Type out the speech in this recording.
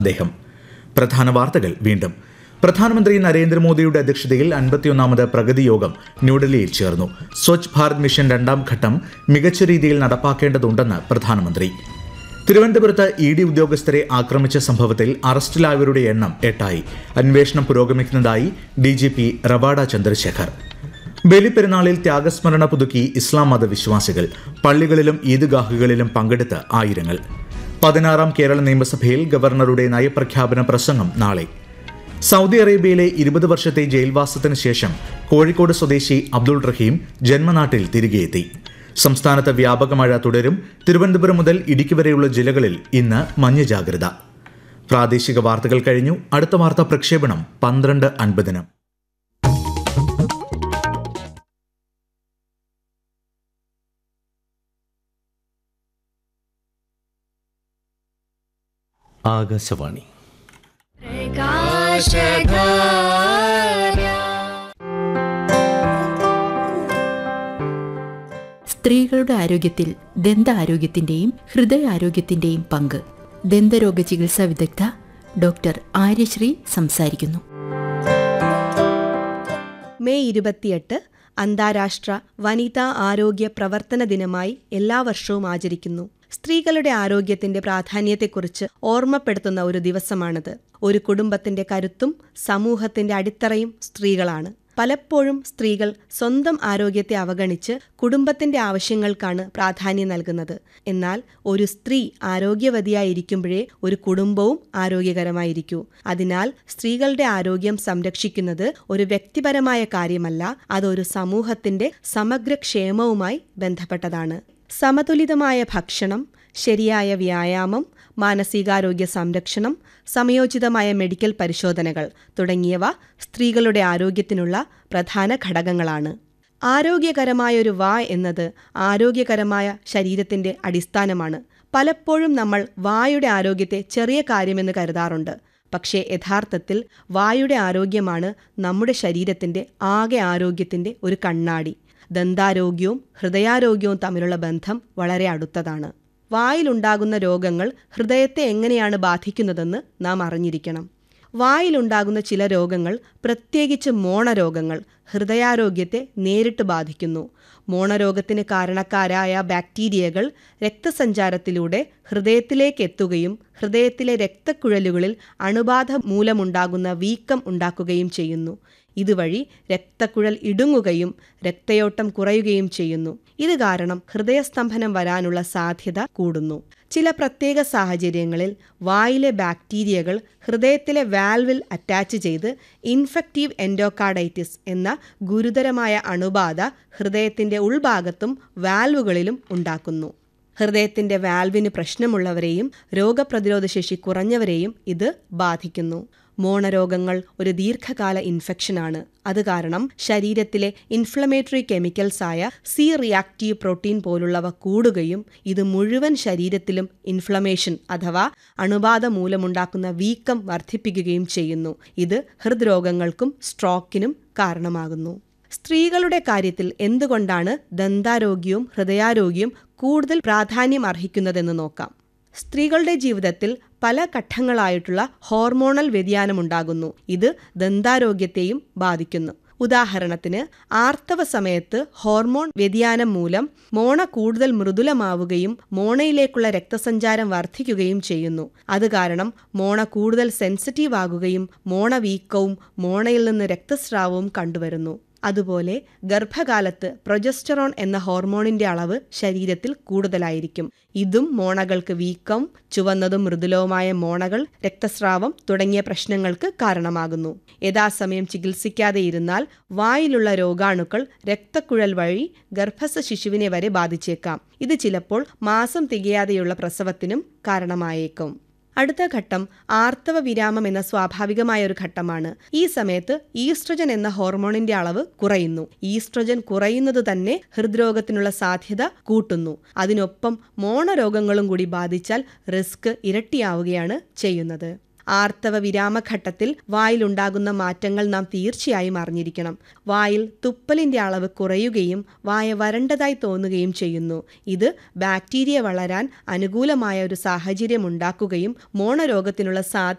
അദ്ദേഹം പ്രധാന വാർത്തകൾ വീണ്ടും പ്രധാനമന്ത്രി നരേന്ദ്രമോദിയുടെ അധ്യക്ഷതയിൽ അൻപത്തിയൊന്നാമത് പ്രഗതി യോഗം ന്യൂഡൽഹിയിൽ ചേർന്നു സ്വച്ഛ് ഭാരത് മിഷൻ രണ്ടാം ഘട്ടം മികച്ച രീതിയിൽ നടപ്പാക്കേണ്ടതുണ്ടെന്ന് പ്രധാനമന്ത്രി തിരുവനന്തപുരത്ത് ഇ ഡി ഉദ്യോഗസ്ഥരെ ആക്രമിച്ച സംഭവത്തിൽ അറസ്റ്റിലായവരുടെ എണ്ണം എട്ടായി അന്വേഷണം പുരോഗമിക്കുന്നതായി D G P Ravada Chandrasekhar ബലിപ്പെരുന്നാളിൽ ത്യാഗസ്മരണ പുതുക്കി ഇസ്ലാം മത വിശ്വാസികൾ പള്ളികളിലും ഈദ്ഗാഹുകളിലും പങ്കെടുത്ത് ആയിരങ്ങൾ പതിനാറാം കേരള നിയമസഭയിൽ ഗവർണറുടെ നയപ്രഖ്യാപന പ്രസംഗം നാളെ സൗദി അറേബ്യയിലെ ഇരുപത് വർഷത്തെ ജയിൽവാസത്തിന് ശേഷം കോഴിക്കോട് സ്വദേശി അബ്ദുൾ റഹീം ജന്മനാട്ടിൽ തിരികെയെത്തി സംസ്ഥാനത്ത് വ്യാപക മഴ തുടരും തിരുവനന്തപുരം മുതൽ ഇടുക്കി വരെയുള്ള ജില്ലകളിൽ ഇന്ന് മഞ്ഞ ജാഗ്രത പ്രാദേശിക വാർത്തകൾ കഴിഞ്ഞു അടുത്ത വാർത്താ പ്രക്ഷേപണം പന്ത്രണ്ട് അൻപതിന് ആകാശവാണി സ്ത്രീകളുടെ ആരോഗ്യത്തിൽ ദന്താരോഗ്യത്തിന്റെയും ഹൃദയാരോഗ്യത്തിന്റെയും പങ്ക് ദന്തരോഗ ചികിത്സാ വിദഗ്ധ ഡോക്ടർ ആര്യശ്രീ സംസാരിക്കുന്നു മെയ് ഇരുപത്തിയെട്ട് അന്താരാഷ്ട്ര വനിതാ ആരോഗ്യ പ്രവർത്തന ദിനമായി എല്ലാ വർഷവും ആചരിക്കുന്നു സ്ത്രീകളുടെ ആരോഗ്യത്തിന്റെ പ്രാധാന്യത്തെക്കുറിച്ച് ഓർമ്മപ്പെടുത്തുന്ന ഒരു ദിവസമാണിത് ഒരു കുടുംബത്തിന്റെ കരുത്തും സമൂഹത്തിന്റെ അടിത്തറയും സ്ത്രീകളാണ് പലപ്പോഴും സ്ത്രീകൾ സ്വന്തം ആരോഗ്യത്തെ അവഗണിച്ച് കുടുംബത്തിന്റെ ആവശ്യങ്ങൾക്കാണ് പ്രാധാന്യം നൽകുന്നത് എന്നാൽ ഒരു സ്ത്രീ ആരോഗ്യവതിയായിരിക്കുമ്പോഴേ ഒരു കുടുംബവും ആരോഗ്യകരമായിരിക്കൂ അതിനാൽ സ്ത്രീകളുടെ ആരോഗ്യം സംരക്ഷിക്കുന്നത് ഒരു വ്യക്തിപരമായ കാര്യമല്ല അതൊരു സമൂഹത്തിന്റെ സമഗ്ര ക്ഷേമവുമായി ബന്ധപ്പെട്ടതാണ് സമതുലിതമായ ഭക്ഷണം ശരിയായ വ്യായാമം മാനസികാരോഗ്യ സംരക്ഷണം സമയോചിതമായ മെഡിക്കൽ പരിശോധനകൾ തുടങ്ങിയവ സ്ത്രീകളുടെ ആരോഗ്യത്തിനുള്ള പ്രധാന ഘടകങ്ങളാണ് ആരോഗ്യകരമായ ഒരു വാ എന്നത് ആരോഗ്യകരമായ ശരീരത്തിന്റെ അടിസ്ഥാനമാണ് പലപ്പോഴും നമ്മൾ വായുടെ ആരോഗ്യത്തെ ചെറിയ കാര്യമെന്ന് കരുതാറുണ്ട് പക്ഷേ യഥാർത്ഥത്തിൽ വായുടെ ആരോഗ്യമാണ് നമ്മുടെ ശരീരത്തിന്റെ ആകെ ആരോഗ്യത്തിന്റെ ഒരു കണ്ണാടി ദന്താരോഗ്യവും ഹൃദയാരോഗ്യവും തമ്മിലുള്ള ബന്ധം വളരെ അടുത്തതാണ് വായിലുണ്ടാകുന്ന രോഗങ്ങൾ ഹൃദയത്തെ എങ്ങനെയാണ് ബാധിക്കുന്നതെന്ന് നാം അറിഞ്ഞിരിക്കണം വായിലുണ്ടാകുന്ന ചില രോഗങ്ങൾ പ്രത്യേകിച്ച് മോണരോഗങ്ങൾ ഹൃദയാരോഗ്യത്തെ നേരിട്ട് ബാധിക്കുന്നു മോണരോഗത്തിന് കാരണക്കാരായ ബാക്ടീരിയകൾ രക്തസഞ്ചാരത്തിലൂടെ ഹൃദയത്തിലേക്ക് എത്തുകയും ഹൃദയത്തിലെ രക്തക്കുഴലുകളിൽ അണുബാധ മൂലമുണ്ടാകുന്ന വീക്കം ഉണ്ടാക്കുകയും ചെയ്യുന്നു ഇതുവഴി രക്തക്കുഴൽ ഇടുങ്ങുകയും രക്തയോട്ടം കുറയുകയും ചെയ്യുന്നു ഇത് കാരണം ഹൃദയസ്തംഭനം വരാനുള്ള സാധ്യത കൂടുന്നു ചില പ്രത്യേക സാഹചര്യങ്ങളിൽ വായിലെ ബാക്ടീരിയകൾ ഹൃദയത്തിലെ വാൽവിൽ അറ്റാച്ച് ചെയ്ത് ഇൻഫെക്റ്റീവ് എൻഡോകാർഡൈറ്റിസ് എന്ന ഗുരുതരമായ അണുബാധ ഹൃദയത്തിന്റെ ഉൾഭാഗത്തും വാൽവുകളിലും ഉണ്ടാക്കുന്നു ഹൃദയത്തിന്റെ വാൽവിന് പ്രശ്നമുള്ളവരെയും രോഗപ്രതിരോധ ശേഷി കുറഞ്ഞവരെയും ഇത് ബാധിക്കുന്നു മോണരോഗങ്ങൾ ഒരു ദീർഘകാല ഇൻഫെക്ഷനാണ് അത് കാരണം ശരീരത്തിലെ ഇൻഫ്ലമേറ്ററി കെമിക്കൽസ് ആയ സി റിയാക്റ്റീവ് പ്രോട്ടീൻ പോലുള്ളവ കൂടുകയും ഇത് മുഴുവൻ ശരീരത്തിലും ഇൻഫ്ലമേഷൻ അഥവാ അണുബാധ മൂലമുണ്ടാക്കുന്ന വീക്കം വർദ്ധിപ്പിക്കുകയും ചെയ്യുന്നു ഇത് ഹൃദ്രോഗങ്ങൾക്കും സ്ട്രോക്കിനും കാരണമാകുന്നു സ്ത്രീകളുടെ കാര്യത്തിൽ എന്തുകൊണ്ടാണ് ദന്താരോഗ്യവും ഹൃദയാരോഗ്യവും കൂടുതൽ പ്രാധാന്യം അർഹിക്കുന്നതെന്ന് നോക്കാം സ്ത്രീകളുടെ ജീവിതത്തിൽ പല ഘട്ടങ്ങളായിട്ടുള്ള ഹോർമോണൽ വ്യതിയാനമുണ്ടാകുന്നു ഇത് ദന്താരോഗ്യത്തെയും ബാധിക്കുന്നു ഉദാഹരണത്തിന് ആർത്തവ സമയത്ത് ഹോർമോൺ വ്യതിയാനം മൂലം മോണ കൂടുതൽ മൃദുലമാവുകയും മോണയിലേക്കുള്ള രക്തസഞ്ചാരം വർദ്ധിക്കുകയും ചെയ്യുന്നു അത് കാരണം മോണ കൂടുതൽ സെൻസിറ്റീവ് ആകുകയും മോണ വീക്കവും മോണയിൽ നിന്ന് രക്തസ്രാവവും കണ്ടുവരുന്നു അതുപോലെ ഗർഭകാലത്ത് പ്രൊജസ്റ്ററോൺ എന്ന ഹോർമോണിന്റെ അളവ് ശരീരത്തിൽ കൂടുതലായിരിക്കും ഇതും മോണകൾക്ക് വീക്കം ചുവന്നതും മൃദുലവുമായ മോണകൾ രക്തസ്രാവം തുടങ്ങിയ പ്രശ്നങ്ങൾക്ക് കാരണമാകുന്നു യഥാസമയം ചികിത്സിക്കാതെ ഇരുന്നാൽ വായിലുള്ള രോഗാണുക്കൾ രക്തക്കുഴൽ വഴി ഗർഭസ്ഥ ശിശുവിനെ വരെ ബാധിച്ചേക്കാം ഇത് ചിലപ്പോൾ മാസം തികയാതെയുള്ള പ്രസവത്തിനും കാരണമായേക്കും അടുത്ത ഘട്ടം ആർത്തവ വിരാമം എന്ന സ്വാഭാവികമായ ഒരു ഘട്ടമാണ് ഈ സമയത്ത് ഈസ്ട്രജൻ എന്ന ഹോർമോണിന്റെ അളവ് കുറയുന്നു ഈസ്ട്രജൻ കുറയുന്നത് തന്നെ ഹൃദ്രോഗത്തിനുള്ള സാധ്യത കൂട്ടുന്നു അതിനൊപ്പം മോണരോഗങ്ങളും കൂടി ബാധിച്ചാൽ റിസ്ക് ഇരട്ടിയാവുകയാണ് ചെയ്യുന്നത് ആർത്തവ വിരാമഘട്ടത്തിൽ വായിലുണ്ടാകുന്ന മാറ്റങ്ങൾ നാം തീർച്ചയായും അറിഞ്ഞിരിക്കണം വായിൽ തുപ്പലിന്റെ അളവ് കുറയുകയും വായ വരണ്ടതായി തോന്നുകയും ചെയ്യുന്നു ഇത് ബാക്ടീരിയ വളരാൻ അനുകൂലമായ ഒരു സാഹചര്യം ഉണ്ടാക്കുകയും മോണരോഗത്തിനുള്ള സാധ്യത